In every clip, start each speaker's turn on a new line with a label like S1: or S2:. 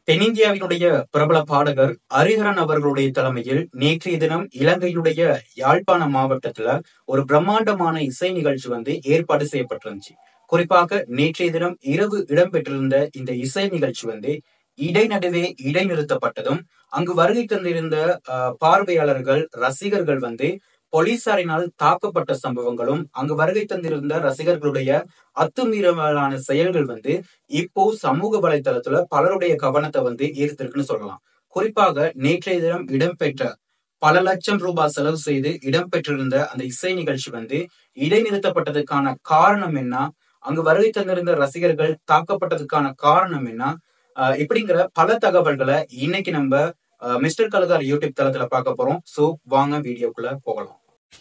S1: தென்னிந்தியாவினுடைய பிரபல பாடகர் ஹரிஹரன் அவர்களுடைய தலைமையில் நேற்றைய தினம் இலங்கையினுடைய யாழ்ப்பாண மாவட்டத்துல ஒரு பிரம்மாண்டமான இசை நிகழ்ச்சி வந்து ஏற்பாடு செய்யப்பட்டிருந்துச்சு குறிப்பாக நேற்றைய தினம் இரவு இடம்பெற்றிருந்த இந்த இசை நிகழ்ச்சி வந்து இடைநடுவே இடைநிறுத்தப்பட்டதும் அங்கு வருகை தந்திருந்த அஹ், பார்வையாளர்கள் ரசிகர்கள் வந்து போலீசாரினால் தாக்கப்பட்ட சம்பவங்களும் அங்கு வருகை தந்திருந்த ரசிகர்களுடைய அத்துமீறலான செயல்கள் வந்து இப்போ சமூக வலைத்தளத்துல பலருடைய கவனத்தை வந்து ஈர்த்திருக்குன்னு சொல்லலாம் குறிப்பாக நேற்றைய தினம் இடம்பெற்ற பல லட்சம் ரூபாய் செலவு செய்து இடம்பெற்றிருந்த அந்த இசை நிகழ்ச்சி வந்து இடைநிறுத்தப்பட்டதுக்கான காரணம் என்ன அங்கு வருகை தந்திருந்த ரசிகர்கள் தாக்கப்பட்டதுக்கான காரணம் என்ன ஆஹ் இப்படிங்கிற பல தகவல்களை இன்னைக்கு நம்ம ஆஹ் மிஸ்டர் கலகார் யூடியூப் தளத்துல பார்க்க போறோம் சோ வாங்க வீடியோக்குள்ள போகலாம்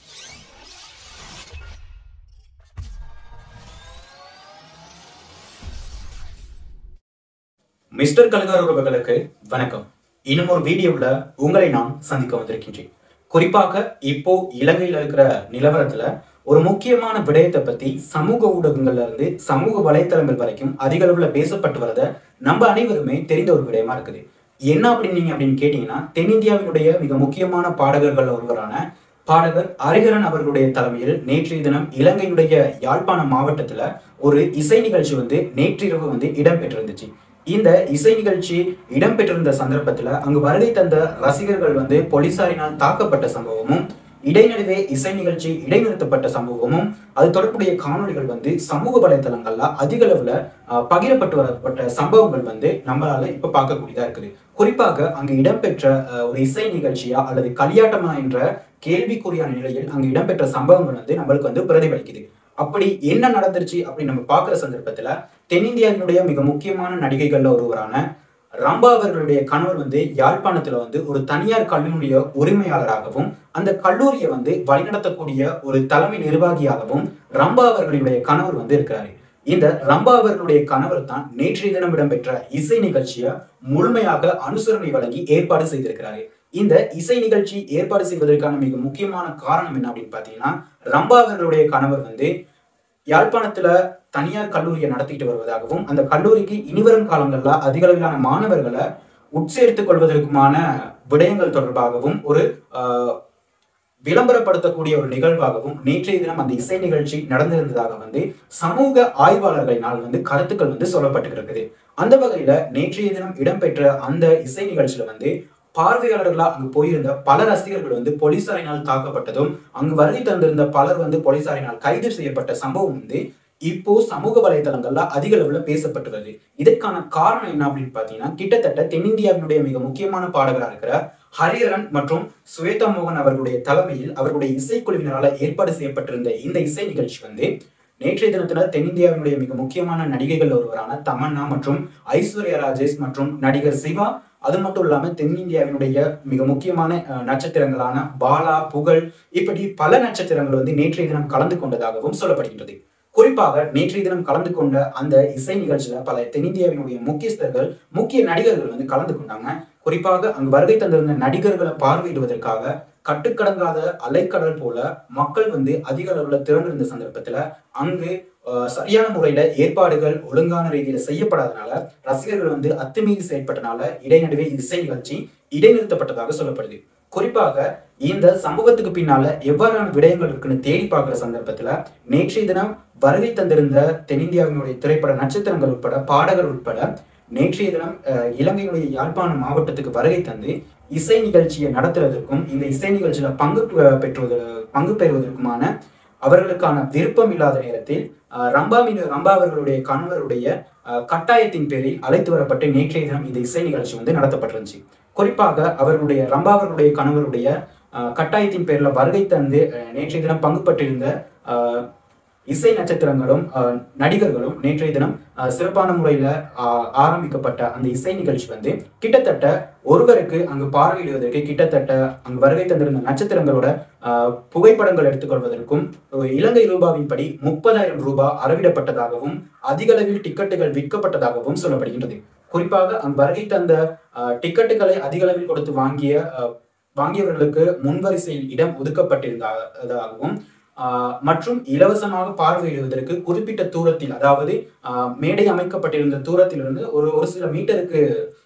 S1: மிஸ்டர் கலகார் உறவுகளுக்கு வணக்கம் இன்னும் ஒரு வீடியோவில் உங்களை நான் சந்திக்க வந்திருக்கின்றேன் குறிப்பாக இப்போ இலங்கையில் இருக்கிற நிலவரத்துல ஒரு முக்கியமான விடயத்தை பத்தி சமூக ஊடகங்கள்ல இருந்து சமூக வலைத்தளங்கள் வரைக்கும் அதிக அளவுல பேசப்பட்டு வரத நம்ம அனைவருமே தெரிந்த ஒரு விடயமா இருக்குது என்ன அப்படின்னீங்க அப்படின்னு கேட்டீங்கன்னா தென்னிந்தியாவினுடைய மிக முக்கியமான பாடகர்கள் ஒருவரான பாடகர் ஹரிஹரன் அவர்களுடைய தலைமையில் நேற்றைய தினம் இலங்கையுடைய யாழ்ப்பாண மாவட்டத்துல ஒரு இசை நிகழ்ச்சி வந்து நேற்றிரவு வந்து இடம்பெற்றிருந்துச்சு இந்த இசை நிகழ்ச்சி இடம்பெற்றிருந்த சந்தர்ப்பத்துல அங்கு வருகை தந்த ரசிகர்கள் வந்து போலீசாரினால் தாக்கப்பட்ட சம்பவமும் இடைநடுவே இசை நிகழ்ச்சி இடைநிறுத்தப்பட்ட சம்பவமும் அது தொடர்புடைய காணொளிகள் வந்து சமூக வலைதளங்கள்ல அதிக அளவுல அஹ், பகிரப்பட்டு வரப்பட்ட சம்பவங்கள் வந்து நம்மளால இப்ப பார்க்கக்கூடியதா இருக்குது குறிப்பாக அங்கு இடம்பெற்ற அஹ், ஒரு இசை நிகழ்ச்சியா அல்லது களியாட்டமா என்ற கேள்விக்குறியான நிலையில் அங்கு இடம்பெற்ற சம்பவங்கள் வந்து நம்மளுக்கு வந்து பிரதிபலிக்குது அப்படி என்ன நடந்துருச்சு அப்படின்னு நம்ம பார்க்குற சந்தர்ப்பத்துல தென்னிந்தியாவினுடைய மிக முக்கியமான நடிகைகள்ல ஒருவரான ரம்பா அவர்களுடைய கணவர் வந்து யாழ்ப்பாணத்துல வந்து ஒரு தனியார் கல்லூரிய உரிமையாளராகவும் அந்த கல்லூரியை வந்து வழிநடத்தக்கூடிய ஒரு தலைமை நிர்வாகியாகவும் ரம்பா அவர்களுடைய கணவர் வந்து இருக்கிறாரு இந்த ரம்பா அவர்களுடைய கணவர் தான் நேற்றைய தினம் இடம்பெற்ற இசை நிகழ்ச்சியை முழுமையாக அனுசரணை வழங்கி ஏற்பாடு செய்திருக்கிறாரு இந்த இசை நிகழ்ச்சி ஏற்பாடு செய்வதற்கான மிக முக்கியமான காரணம் என்ன அப்படின்னு பாத்தீங்கன்னா ரம்பா அவர்களுடைய கணவர் வந்து யாழ்ப்பாணத்துல தனியார் கல்லூரியை நடத்திட்டு வருவதாகவும் அந்த கல்லூரிக்கு இனிவரும் காலங்கள்ல அதிக அளவிலான மாணவர்களை உட்சேர்த்துக் கொள்வதற்குமான விடயங்கள் தொடர்பாகவும் ஒரு ஆஹ், விளம்பரப்படுத்தக்கூடிய ஒரு நிகழ்வாகவும் நேற்றைய தினம் அந்த இசை நிகழ்ச்சி நடந்திருந்ததாக வந்து சமூக ஆய்வாளர்களினால் வந்து கருத்துக்கள் வந்து சொல்லப்பட்டு இருக்குது அந்த வகையில நேற்றைய தினம் இடம்பெற்ற அந்த இசை நிகழ்ச்சியில வந்து பார்வையாளர்களா அங்கு போயிருந்த பல ரசிகர்கள் வந்து போலீசாரினால் தாக்கப்பட்டதும் அங்கு வருகை தந்திருந்த பலர் வந்து போலீசாரினால் கைது செய்யப்பட்ட சம்பவம் வந்து இப்போ சமூக வலைதளங்கள்ல அதிக அளவுல பேசப்பட்டு வருது இதற்கான காரணம் என்ன அப்படின்னு பாத்தீங்கன்னா கிட்டத்தட்ட தென்னிந்தியாவினுடைய மிக முக்கியமான பாடகராக இருக்கிற ஹரிஹரன் மற்றும் சுவேதா மோகன் அவர்களுடைய தலைமையில் அவர்களுடைய இசைக்குழுவினரால ஏற்பாடு செய்யப்பட்டிருந்த இந்த இசை நிகழ்ச்சி வந்து நேற்றைய தினத்துல தென்னிந்தியாவினுடைய மிக முக்கியமான நடிகைகள் ஒருவரான தமன்னா மற்றும் ஐஸ்வர்யா ராஜேஷ் மற்றும் நடிகர் சிவா அது மட்டும் இல்லாம தென்னிந்தியாவினுடைய மிக முக்கியமான அஹ், நட்சத்திரங்களான பாலா புகழ் இப்படி பல நட்சத்திரங்கள் வந்து நேற்றைய தினம் கலந்து கொண்டதாகவும் சொல்லப்படுகின்றது குறிப்பாக நேற்றைய தினம் கலந்து கொண்ட அந்த இசை நிகழ்ச்சியில பல தென்னிந்தியாவினுடைய முக்கியஸ்தர்கள் முக்கிய நடிகர்கள் வந்து கலந்து கொண்டாங்க குறிப்பாக அங்கு வருகை தந்திருந்த நடிகர்களை பார்வையிடுவதற்காக கட்டுக்கடங்காத அலைக்கடல் போல மக்கள் வந்து அதிக அளவுல திரண்டிருந்த சந்தர்ப்பத்துல அங்கு அஹ், சரியான முறையில ஏற்பாடுகள் ஒழுங்கான ரீதியில செய்யப்படாதனால ரசிகர்கள் வந்து அத்துமீறி செயற்பட்டனால இடைநடுவே இசை நிகழ்ச்சி இடைநிறுத்தப்பட்டதாக சொல்லப்படுது குறிப்பாக இந்த சம்பவத்துக்கு பின்னால எவ்வாறான விடயங்கள் இருக்குன்னு தேடி பார்க்கிற சந்தர்ப்பத்துல நேற்றைய தினம் வருகை தந்திருந்த தென்னிந்தியாவினுடைய திரைப்பட நட்சத்திரங்கள் உட்பட பாடகர் உட்பட நேற்றைய தினம் அஹ், இலங்கையினுடைய யாழ்ப்பாண மாவட்டத்துக்கு வருகை தந்து இசை நிகழ்ச்சியை நடத்துறதற்கும் இந்த இசை நிகழ்ச்சியில பங்கு பெ- பெற்றுவது பங்கு பெறுவதற்குமான அவர்களுக்கான விருப்பம் இல்லாத நேரத்தில் அஹ், ரம்பா மீது ரம்பா அவர்களுடைய கணவருடைய அஹ், கட்டாயத்தின் பேரில் அழைத்து வரப்பட்டு நேற்றைய தினம் இந்த இசை நிகழ்ச்சி வந்து நடத்தப்பட்டிருந்துச்சு குறிப்பாக அவர்களுடைய ரம்பா அவர்களுடைய கணவருடைய அஹ், கட்டாயத்தின் பேரில் வருகை தந்து அஹ், நேற்றைய தினம் பங்கு பற்றிருந்த அஹ், இசை நட்சத்திரங்களும் அஹ், நடிகர்களும் நேற்றைய தினம் அஹ், சிறப்பான முறையில் ஆரம்பிக்கப்பட்ட அந்த இசை நிகழ்ச்சி வந்து கிட்டத்தட்ட ஒருவருக்கு அங்கு பார்வையிடுவதற்கு கிட்டத்தட்ட அங்கு வருகை தந்திருந்த நட்சத்திரங்களோட அஹ், புகைப்படங்கள் எடுத்துக்கொள்வதற்கும் ஒரு இலங்கை ரூபாவின்படி முப்பதாயிரம் ரூபாய் அறவிடப்பட்டதாகவும் அதிக அளவில் டிக்கெட்டுகள் விற்கப்பட்டதாகவும் சொல்லப்படுகின்றது குறிப்பாக அங்கு வருகை தந்த அஹ், டிக்கெட்டுகளை அதிக அளவில் கொடுத்து வாங்கிய அஹ், வாங்கியவர்களுக்கு முன்வரிசையில் இடம் ஒதுக்கப்பட்டிருந்ததாகவும் ஆஹ் மற்றும் இலவசமாக பார்வையிடுவதற்கு குறிப்பிட்ட தூரத்தில் அதாவது ஆஹ் மேடை அமைக்கப்பட்டிருந்த தூரத்திலிருந்து ஒரு ஒரு சில மீட்டருக்கு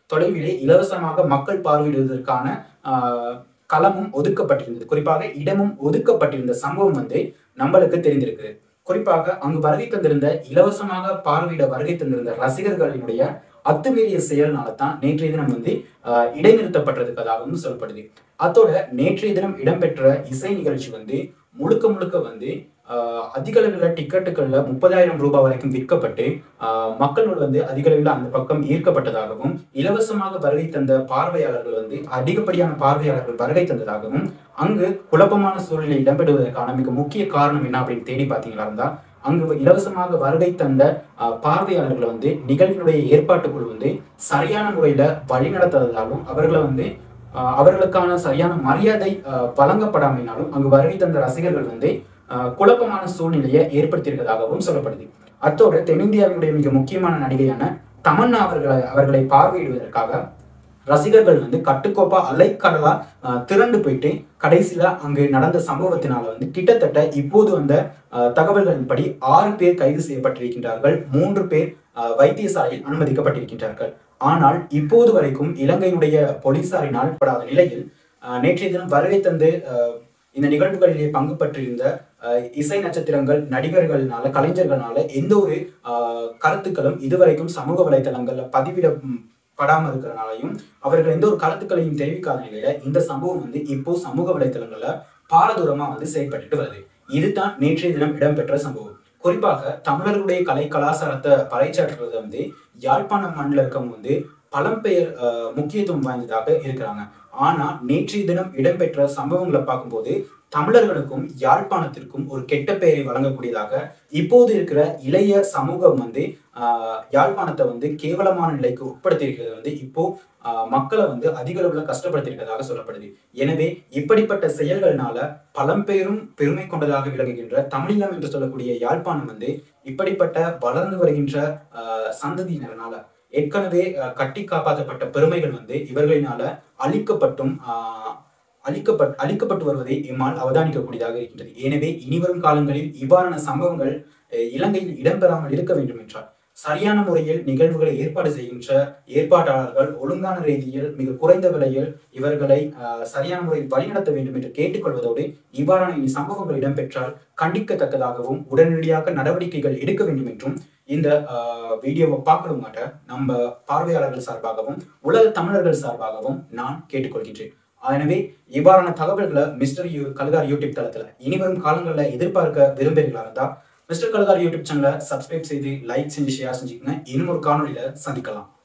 S1: தொலைவிலே இலவசமாக மக்கள் பார்வையிடுவதற்கான ஆஹ், களமும் ஒதுக்கப்பட்டிருந்தது குறிப்பாக இடமும் ஒதுக்கப்பட்டிருந்த சம்பவம் வந்து நம்மளுக்கு தெரிந்திருக்குது குறிப்பாக அங்கு வருகை தந்திருந்த இலவசமாக பார்வையிட வருகை தந்திருந்த ரசிகர்களினுடைய அத்துமீறிய செயல்னால தான் நேற்றைய தினம் வந்து ஆஹ், இடைநிறுத்தப்பட்டிருக்கதாகவும் சொல்லப்படுது அத்தோட நேற்றைய தினம் இடம்பெற்ற இசை நிகழ்ச்சி வந்து முழுக்க முழுக்க வந்து ஆஹ், அதிக அளவில் டிக்கெட்டுகளில் முப்பதாயிரம் ரூபாய் வரைக்கும் விற்கப்பட்டு ஆஹ், மக்கள் வந்து அதிக அளவில் அந்த பக்கம் ஈர்க்கப்பட்டதாகவும் இலவசமாக வருகை தந்த பார்வையாளர்கள் வந்து அதிகப்படியான பார்வையாளர்கள் வருகை தந்ததாகவும் அங்கு குழப்பமான சூழ்நிலை இடம்பெறுவதற்கான மிக முக்கிய காரணம் என்ன அப்படின்னு தேடி பார்த்தீங்களா இருந்தா அங்கு இலவசமாக வருகை தந்த ஆஹ், பார்வையாளர்களை வந்து நிகழ்வினுடைய ஏற்பாட்டுக்குழு வந்து சரியான முறையில வழிநடத்தாததாலும் அவர்களை வந்து ஆஹ், அவர்களுக்கான சரியான மரியாதை ஆஹ், வழங்கப்படாமையினாலும் அங்கு வருகை தந்த ரசிகர்கள் வந்து ஆஹ், குழப்பமான சூழ்நிலையை ஏற்படுத்தியிருக்கதாகவும் சொல்லப்படுது அத்தோடு தென்னிந்தியாவினுடைய மிக முக்கியமான நடிகையான தமன்னா அவர்களை அவர்களை பார்வையிடுவதற்காக ரசிகர்கள் வந்து கட்டுக்கோப்பா அலைக்கடலா ஆஹ், திரண்டு போயிட்டு கடைசியில அங்கு நடந்த சம்பவத்தினால வந்து கிட்டத்தட்ட இப்போது வந்த ஆஹ், தகவல்களின்படி ஆறு பேர் கைது செய்யப்பட்டிருக்கின்றார்கள் மூன்று பேர் ஆஹ், வைத்தியசாலையில் அனுமதிக்கப்பட்டிருக்கின்றார்கள் ஆனால் இப்போது வரைக்கும் இலங்கையினுடைய போலீசாரினால் படாத நிலையில் ஆஹ், நேற்றைய தினம் வருகை தந்து ஆஹ், இந்த நிகழ்வுகளிலே பங்கு பெற்றிருந்த ஆஹ், இசை நட்சத்திரங்கள் நடிகர்கள்னால கலைஞர்கள்னால எந்த ஒரு ஆஹ், கருத்துக்களும் இதுவரைக்கும் சமூக வலைதளங்கள்ல பதிவிட ம், படாம இருக்கிறனாலையும் அவர்கள் எந்த ஒரு கருத்துக்களையும் தெரிவிக்காத நிலையில இந்த சம்பவம் வந்து இப்போ சமூக வலைதளங்கள்ல பாரதூரமா வந்து செயல்பட்டுட்டு வருது இதுதான் நேற்றைய தினம் இடம்பெற்ற சம்பவம் குறிப்பாக தமிழர்களுடைய கலை கலாச்சாரத்தை பறைச்சாற்றுறது வந்து யாழ்ப்பாணம் மண்ணில் இருக்கவங்க வந்து பழம்பெயர் ஆஹ், முக்கியத்துவம் வாய்ந்ததாக இருக்கிறாங்க ஆனா நேற்றைய தினம் இடம்பெற்ற சம்பவங்களை பார்க்கும்போது தமிழர்களுக்கும் யாழ்ப்பாணத்திற்கும் ஒரு கெட்ட பெயரை வழங்கக்கூடியதாக இப்போது இருக்கிற இளைய சமூகம் வந்து ஆஹ், யாழ்ப்பாணத்தை வந்து கேவலமான நிலைக்கு உட்படுத்தியிருக்கிறது வந்து இப்போ ஆஹ், மக்களை வந்து அதிக அளவுல கஷ்டப்படுத்தியிருக்கிறதாக சொல்லப்படுது எனவே இப்படிப்பட்ட செயல்கள்னால பழம்பெயரும் பெருமை கொண்டதாக விளங்குகின்ற தமிழீழம் என்று சொல்லக்கூடிய யாழ்ப்பாணம் வந்து இப்படிப்பட்ட வளர்ந்து வருகின்ற ஆஹ், சந்ததியினரால ஏற்கனவே ஆஹ், கட்டி காப்பாற்றப்பட்ட பெருமைகள் வந்து இவர்களினால அழிக்கப்பட்டும் ஆஹ், அழிக்கப்பட் அழிக்கப்பட்டு வருவதை எம்மால் அவதானிக்கக்கூடியதாக இருக்கின்றது எனவே இனிவரும் காலங்களில் இவ்வாறான சம்பவங்கள் அஹ், இலங்கையில் இடம்பெறாமல் இருக்க வேண்டும் என்றால் சரியான முறையில் நிகழ்வுகளை ஏற்பாடு செய்கின்ற ஏற்பாட்டாளர்கள் ஒழுங்கான ரீதியில் மிக குறைந்த விலையில் இவர்களை ஆஹ், சரியான முறையில் வழிநடத்த வேண்டும் என்று கேட்டுக்கொள்வதோடு இவ்வாறான இனி சம்பவங்கள் இடம்பெற்றால் கண்டிக்கத்தக்கதாகவும் உடனடியாக நடவடிக்கைகள் எடுக்க வேண்டும் என்றும் இந்த ஆஹ், வீடியோவை பார்க்கிறவங்க நம்ம பார்வையாளர்கள் சார்பாகவும் உலக தமிழர்கள் சார்பாகவும் நான் கேட்டுக்கொள்கின்றேன் எனவே இவ்வாறான தகவல்களை மிஸ்டர் யூ கல்கார் யூடியூப் தளத்துல இனிவரும் காலங்களில் எதிர்பார்க்க விரும்புகிறீங்களா இருந்தா மிஸ்டர் கல்கார் யூடியூப் சேனலை சப்ஸ்கிரைப் செய்து லைக் செஞ்சு ஷேர் செஞ்சுக்கங்க இன்னும் ஒரு காணொலியில சந்திக்கலாம்